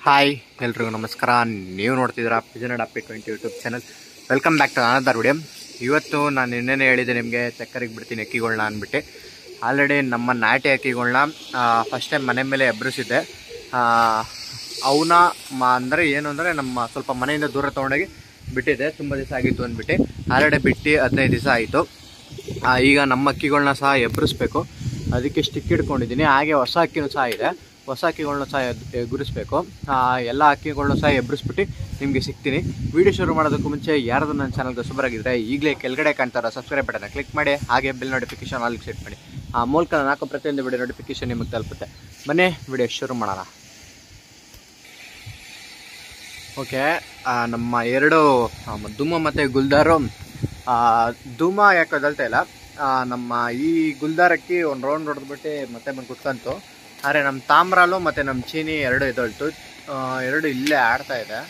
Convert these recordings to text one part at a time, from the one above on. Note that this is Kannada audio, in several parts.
ಹಾಯ್ ಎಲ್ರಿಗೂ ನಮಸ್ಕಾರ ನೀವು ನೋಡ್ತಿದ್ದೀರಾ ಪಿಜನಡ್ ಅಪ್ಪಿ twenty YouTube channel welcome back to another video ಇವತ್ತು ನಾನು ನಿನ್ನೆನೇ ಹೇಳಿದೆ ನಿಮಗೆ ಚಕ್ಕರಿಗೆ ಬಿಡ್ತೀನಿ ಅಕ್ಕಿಗಳನ್ನ ಅಂದ್ಬಿಟ್ಟು ಆಲ್ರೆಡಿ ನಮ್ಮ ನಾಟಿ ಅಕ್ಕಿಗಳನ್ನ ಫಸ್ಟ್ ಟೈಮ್ ಮನೆ ಮೇಲೆ ಎಬ್ಬರಿಸಿದ್ದೆ ಅವನ್ನ ಅಂದರೆ ಏನು ಅಂದರೆ ನಮ್ಮ ಸ್ವಲ್ಪ ಮನೆಯಿಂದ ದೂರ ತೊಗೊಂಡೋಗಿ ಬಿಟ್ಟಿದ್ದೆ ತುಂಬ ದಿವಸ ಆಗಿತ್ತು ಅಂದ್ಬಿಟ್ಟು ಆಲ್ರೆಡಿ ಬಿಟ್ಟು ಹದಿನೈದು ದಿವಸ ಆಯಿತು ಈಗ ನಮ್ಮ ಅಕ್ಕಿಗಳನ್ನ ಸಹ ಎಬ್ಬರಿಸ್ಬೇಕು ಅದಕ್ಕೆ ಸ್ಟಿಕ್ ಇಟ್ಕೊಂಡಿದ್ದೀನಿ ಹಾಗೆ ಹೊಸ ಅಕ್ಕಿನೂ ಸಹ ಇದೆ ಹೊಸ ಅಕ್ಕಿಗಳನ್ನ ಸಹ ಎದ್- ಎಗುರಿಸ್ಬೇಕು ಆ, ಎಲ್ಲ ಅಕ್ಕಿಗಳನ್ನ ಸಹ ಎಬ್ಬರಿಸ್ಬಿಟ್ಟು ನಿಮಗೆ ಸಿಗ್ತೀನಿ ವಿಡಿಯೋ ಶುರು ಮಾಡೋದಕ್ಕೂ ಮುಂಚೆ ಯಾರಾದ್ರೂ ನನ್ನ ಚಾನಲ್ಗೆ ಹೊಸಬರಾಗಿದ್ದರೆ ಈಗಲೇ ಕೆಳಗಡೆ ಕಾಣ್ತಾರ ಸಬ್ಸ್ಕ್ರೈಬ್ ಬಟನ್ನ ಕ್ಲಿಕ್ ಮಾಡಿ ಹಾಗೆ ಬೆಲ್ ನೋಟಿಫಿಕೇಶನ್ ಅಲ್ಲಿ ಸೆಟ್ ಮಾಡಿ ಆ ಮೂಲಕ ನಾನು ಹಾಕೋ ಪ್ರತಿಯೊಂದು ವಿಡಿಯೋ ನೋಟಿಫಿಕೇಶನ್ ನಿಮಗೆ ತಲುಪುತ್ತೆ ಬನ್ನಿ ವಿಡಿಯೋ ಶುರು ಮಾಡೋಣ ಓಕೆ ನಮ್ಮ ಎರಡು ಆ, ಮ- ಧೂಮ ಮತ್ತು ಗುಲ್ದಾರು ಆ, ಧೂಮ ಯಾಕೆ ವದಲ್ತಾ ಇಲ್ಲ ಆ, ನಮ್ಮ ಈ ಗುಲ್ದಾರಕ್ಕೆ ಒಂದು ರೌಂಡ್ ಹೊಡೆದ್ಬಿಟ್ಟು ಮತ್ತೆ ಬಂದು ಕುತ್ಕಂತು ಆದರೆ ನಮ್ಮ ತಾಮ್ರಾಲು ಮತ್ತು ನಮ್ಮ ಚೀನಿ ಎರಡು ಎದೊಳ್ತು ಆ, ಎರಡು ಇಲ್ಲೇ ಆಡ್ತಾ ಇದೆ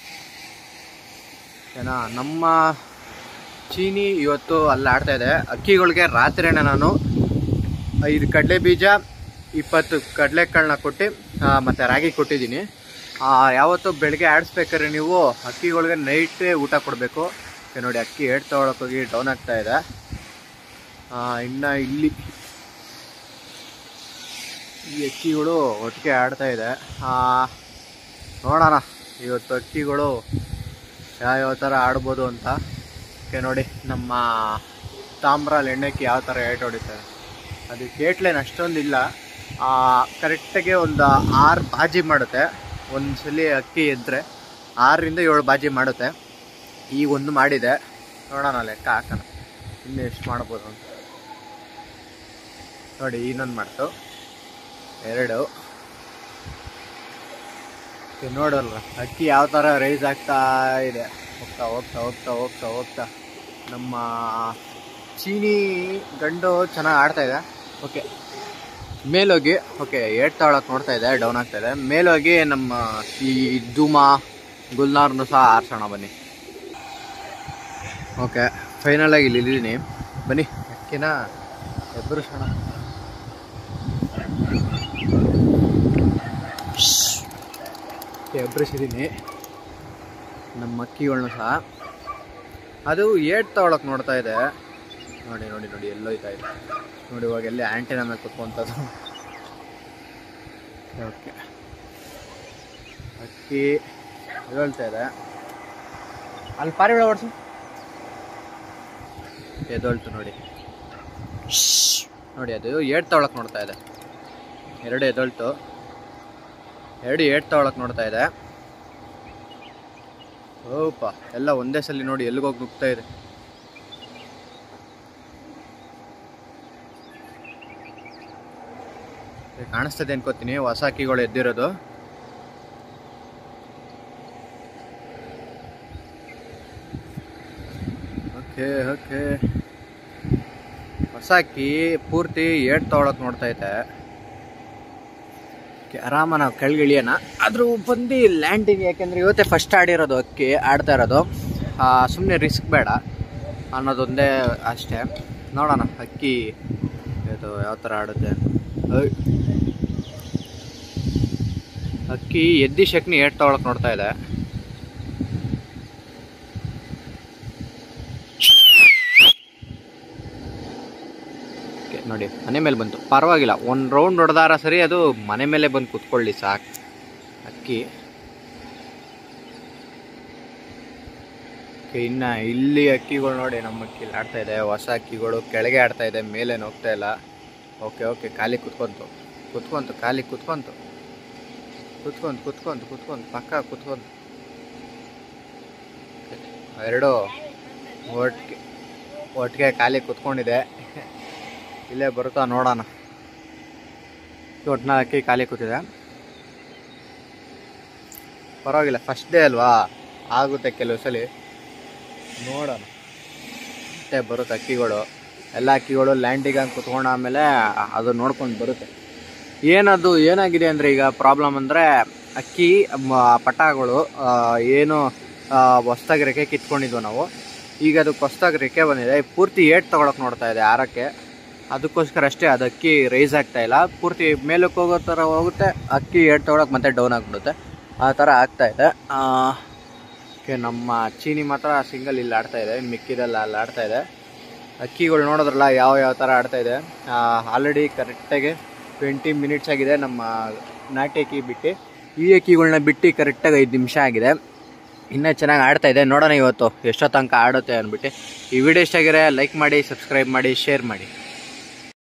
ಏನಾ ನಮ್ಮ ಚೀನಿ ಇವತ್ತು ಅಲ್ಲಿ ಆಡ್ತಾ ಇದೆ ಅಕ್ಕಿಗಳಿಗೆ ರಾತ್ರಿನೇ ನಾನು ಐದು ಕಡಲೆ ಬೀಜ ಇಪ್ಪತ್ತು ಕಡಲೆಕಾಳನ್ನ ಕೊಟ್ಟು ಆ, ಮತ್ತೆ ರಾಗಿ ಕೊಟ್ಟಿದ್ದೀನಿ ಆ, ಯಾವತ್ತು ಬೆಳಗ್ಗೆ ಆಡಿಸ್ಬೇಕಾದ್ರೆ ನೀವು ಅಕ್ಕಿಗಳಿಗೆ ನೈಟೇ ಊಟ ಕೊಡಬೇಕು ನೋಡಿ ಅಕ್ಕಿ ಏಟ್ ತಗೊಳಕ್ ಹೋಗಿ ಡೌನ್ ಆಗ್ತಾ ಇದೆ ಆ, ಇನ್ನ ಇಲ್ಲಿ ಈ ಅಕ್ಕಿಗಳು ಒಟ್ಟಿಗೆ ಆಡ್ತಾ ಇದೆ ಆ, ನೋಡೋಣ ಇವತ್ತು ಅಕ್ಕಿಗಳು ಯಾವ್ಯಾವ ಥರ ಆಡ್ಬೋದು ಅಂತ ಓಕೆ ನೋಡಿ ನಮ್ಮ ತಾಮ್ರಲ್ಲಿ ಎಣ್ಣೆಕ್ಕೆ ಯಾವ ಥರ ಏಟ್ ಹೊಡಿತಾರೆ ಅದಕ್ಕೆ ಏಟ್ಲೇನು ಅಷ್ಟೊಂದಿಲ್ಲ ಕರೆಕ್ಟಾಗಿ ಒಂದು ಆರು ಬಾಜಿ ಮಾಡುತ್ತೆ ಒಂದು ಸಲ ಅಕ್ಕಿ ಎದ್ದರೆ ಆರರಿಂದ ಏಳು ಬಾಜಿ ಮಾಡುತ್ತೆ ಈಗ ಒಂದು ಮಾಡಿದೆ ನೋಡೋಣ ಲೆಕ್ಕ ಹಾಕೋಣ ಇನ್ನು ಎಷ್ಟು ಮಾಡ್ಬೋದು ಅಂತ ನೋಡಿ ಇನ್ನೊಂದು ಮಾಡ್ತು ಎರಡು ಓಕೆ, ನೋಡಲ್ರ ಅಕ್ಕಿ ಯಾವ ಥರ ರೈಸ್ ಆಗ್ತಾ ಇದೆ ಹೋಗ್ತಾ ಹೋಗ್ತಾ ಹೋಗ್ತಾ ಹೋಗ್ತಾ ಹೋಗ್ತಾ ನಮ್ಮ ಚೀನಿ ಗಂಡು ಚೆನ್ನಾಗಿ ಆಡ್ತಾ ಇದೆ ಓಕೆ ಮೇಲೋಗಿ ಓಕೆ ಏಟ್ ತಗೊಳಕ್ ನೋಡ್ತಾ ಇದೆ ಡೌನ್ ಆಗ್ತಾ ಇದೆ ಮೇಲೋಗಿ ನಮ್ಮ ಈ ಧೂಮ ಗುಲ್ನಾರ್ನು ಸಹ ಆರ್ಸೋಣ ಬನ್ನಿ ಓಕೆ ಫೈನಲ್ ಆಗಿ ಇಲ್ಲಿ ಇದ್ದೀನಿ ಬನ್ನಿ ಅಕ್ಕಿನ ಎಬ್ಬರಿಸೋಣ ಎಬ್ಬರಿಸಿದ್ದೀನಿ ನಮ್ಮ ಅಕ್ಕಿಗಳ್ನು ಸಹ ಅದು ಏಟ್ ತಗೊಳಕ್ ನೋಡ್ತಾ ಇದೆ ನೋಡಿ ನೋಡಿ ನೋಡಿ ಎಲ್ಲೋಯ್ತಾ ಇದೆ ನೋಡಿ ಇವಾಗ ಎಲ್ಲಿ ಆಂಟಿನ ಮೇಲೆ ಕುತ್ಕೊಂತದ್ದು ಓಕೆ ಅಕ್ಕಿ ಹೇಳ್ತಾ ಇದೆ ಅಲ್ಲಿ ಪಾರಿವಾಳ ಓಡಿಸು ಎದೊಳ್ತು ನೋಡಿ ನೋಡಿ ಅದು ಏಟ್ ತಗೊಳಕ್ ನೋಡ್ತಾ ಇದೆ ಎರಡು ಎದೊಳ್ತು ಎರಡು ಏಟ್ ತಗೊಳಕ್ ನೋಡ್ತಾ ಇದೆ ಓಪ ಎಲ್ಲ ಒಂದೇ ಸಲ ನೋಡಿ ಎಲ್ಲಿಗೋಗಿ ನುಗ್ತಾ ಇದೆ ಏ, ಕಾಣಿಸ್ತದೆ ಅನ್ಕೋತೀನಿ ಹೊಸ ಅಕ್ಕಿಗಳು ಎದ್ದಿರೋದು ಓಕೆ ಓಕೆ ಹೊಸ ಅಕ್ಕಿ ಪೂರ್ತಿ ಏಟ್ ತಗೊಳಕ್ ನೋಡ್ತಾ ಐತೆ ಓಕೆ ಆರಾಮ ನಾವು ಕೆಳಗಿಳಿಯೋಣ ಆದರೂ ಬಂದು ಲ್ಯಾಂಡಿಂಗ್ ಯಾಕೆಂದರೆ ಇವತ್ತೇ ಫಸ್ಟ್ ಆಡಿರೋದು ಅಕ್ಕಿ ಆಡ್ತಾ ಇರೋದು ಸುಮ್ಮನೆ ರಿಸ್ಕ್ ಬೇಡ ಅನ್ನೋದೊಂದೇ ಅಷ್ಟೇ ನೋಡೋಣ ಅಕ್ಕಿ ಇದು ಯಾವ ಥರ ಆಡುತ್ತೆ ಐ. ಅಕ್ಕಿ ಎದ್ದಿ ಶಕ್ನಿ ಏಟ್ ತಗೊಳಕ್ ನೋಡ್ತಾ ಇದೆ ಓಕೆ, ನೋಡಿ ಮನೆ ಮೇಲೆ ಬಂತು ಪರವಾಗಿಲ್ಲ ಒಂದು ರೌಂಡ್ ಹೊಡೆದಾರ ಸರಿ ಅದು ಮನೆ ಮೇಲೆ ಬಂದು ಕುತ್ಕೊಳ್ಳಿ ಸಾಕು ಅಕ್ಕಿ ಓಕೆ, ಇನ್ನ ಇಲ್ಲಿ ಅಕ್ಕಿಗಳು ನೋಡಿ ನಮ್ಮ ಅಕ್ಕಿ ಇಲ್ಲಿ ಆಡ್ತಾ ಇದೆ ಹೊಸ ಅಕ್ಕಿಗಳು ಕೆಳಗೆ ಆಡ್ತಾ ಇದೆ ಮೇಲೆ ಹೋಗ್ತಾ ಇಲ್ಲ ಓಕೆ ಓಕೆ ಖಾಲಿ ಕುತ್ಕೊಂತು ಕುತ್ಕೊಂತು ಖಾಲಿ ಕುತ್ಕೊಂತು ಕುತ್ಕೊಂತು ಕುತ್ಕೊಂತು ಕುತ್ಕೊಂತು ಪಕ್ಕ ಕುತ್ಕೊಂತು ಎರಡು ಒಟ್ಟಿಗೆ ಒಟ್ಟಿಗೆ ಖಾಲಿ ಕುತ್ಕೊಂಡಿದೆ ಇಲ್ಲೇ ಬರುತ್ತಾ ನೋಡೋಣ ಒಟ್ಟಿನ ಅಕ್ಕಿ ಖಾಲಿ ಕೂತಿದೆ ಪರವಾಗಿಲ್ಲ ಫಸ್ಟ್ ಡೇ ಅಲ್ವಾ ಆಗುತ್ತೆ ಕೆಲವು ಸಲ ನೋಡೋಣ ಮತ್ತೆ ಬರುತ್ತೆ ಅಕ್ಕಿಗಳು ಎಲ್ಲ ಅಕ್ಕಿಗಳು ಲ್ಯಾಂಡಿಗೆ ಹಂಗೆ ಕುತ್ಕೊಂಡು ಆಮೇಲೆ ಅದು ನೋಡ್ಕೊಂಡು ಬರುತ್ತೆ ಏನದು ಏನಾಗಿದೆ ಅಂದರೆ ಈಗ ಪ್ರಾಬ್ಲಮ್ ಅಂದರೆ ಅಕ್ಕಿ ಮ- ಪಟಾಗಳು ಆ, ಏನು ಹೊಸ್ದಾಗಿ ರೆಕ್ಕೆ ಕಿತ್ಕೊಂಡಿದ್ವು ನಾವು ಈಗ ಅದಕ್ಕೆ ಹೊಸ್ದಾಗಿ ರೆಕ್ಕೆ ಬಂದಿದೆ ಪೂರ್ತಿ ಏಟ್ ತಗೊಳಕ್ ನೋಡ್ತಾ ಇದೆ ಆರಕ್ಕೆ ಅದಕ್ಕೋಸ್ಕರ ಅಷ್ಟೇ ಅದು ಅಕ್ಕಿ ರೈಸ್ ಆಗ್ತಾ ಇಲ್ಲ ಪೂರ್ತಿ ಮೇಲಕ್ಕೆ ಹೋಗೋ ಥರ ಹೋಗುತ್ತೆ ಅಕ್ಕಿ ಏಟ್ ತಗೊಳಕ್ ಮತ್ತೆ ಡೌನ್ ಆಗಿಬಿಡುತ್ತೆ ಆ ಥರ ಆಗ್ತಾ ಇದೆ ಓಕೆ ನಮ್ಮ ಚೀನಿ ಮಾತ್ರ ಸಿಂಗಲ್ ಇಲ್ಲಿ ಆಡ್ತಾ ಇದೆ ಇನ್ನು ಮಿಕ್ಕಿದೆಲ್ಲ ಅಲ್ಲಿ ಆಡ್ತಾ ಇದೆ ಅಕ್ಕಿಗಳು ನೋಡಿದ್ರಲ್ಲ ಯಾವ ಯಾವ ಥರ ಆಡ್ತಾ ಇದೆ ಆಲ್ರೆಡಿ ಕರೆಕ್ಟಾಗಿ ಟ್ವೆಂಟಿ ಮಿನಿಟ್ಸ್ ಆಗಿದೆ ನಮ್ಮ ನಾಟಿ ಅಕ್ಕಿ ಬಿಟ್ಟು ಈ ಅಕ್ಕಿಗಳನ್ನ ಬಿಟ್ಟು ಕರೆಕ್ಟಾಗಿ ಐದು ನಿಮಿಷ ಆಗಿದೆ ಇನ್ನೂ ಚೆನ್ನಾಗಿ ಆಡ್ತಾ ಇದೆ ನೋಡೋಣ ಇವತ್ತು ಎಷ್ಟೋ ತನಕ ಆಡುತ್ತೆ ಅಂದ್ಬಿಟ್ಟು ಈ ವಿಡಿಯೋ ಇಷ್ಟ ಆಗಿರೋ ಲೈಕ್ ಮಾಡಿ ಸಬ್ಸ್ಕ್ರೈಬ್ ಮಾಡಿ ಶೇರ್ ಮಾಡಿ